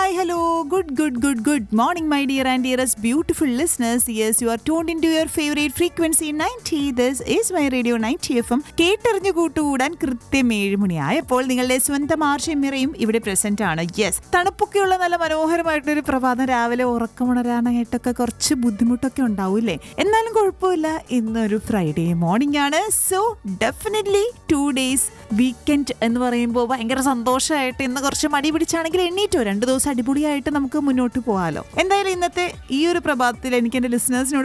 Hi, hello. Good, good, good, good morning, my dear and dearest beautiful listeners. Yes, you are tuned into your favorite frequency 90. This is my radio 90 FM. കേട്ടറിഞ്ഞു കൂട്ടുകൂടാൻ കൃത്യം ഏഴ് മണിയായപ്പോൾ നിങ്ങളുടെ സ്വന്തം ആർഷമിറയും ഇവിടെ present ആണ് yes തണുപ്പൊക്കെയുള്ള നല്ല മനോഹരമായിട്ടൊരു പ്രഭാതം രാവിലെ ഉറക്കമുണരാനായിട്ടൊക്കെ കുറച്ച് ബുദ്ധിമുട്ടൊക്കെ ഉണ്ടാവൂലേ എന്നാലും കുഴപ്പമില്ല ഇന്നൊരു ഫ്രൈഡേ മോർണിംഗ് ആണ് so definitely two days weekend എന്ന് പറയുമ്പോൾ ഭയങ്കര സന്തോഷമായിട്ട് ഇന്ന് കുറച്ച് മടി പിടിച്ചാണെങ്കിൽ എണ്ണീറ്റോ രണ്ട് ദിവസം അടിപൊളിയായിട്ട് നമുക്ക് മുന്നോട്ട് പോകാമല്ലോ എന്തായാലും ഇന്നത്തെ ഈ ഒരു പ്രഭാതത്തിൽ എനിക്ക് എൻ്റെ ലിസണേഴ്സിനോട്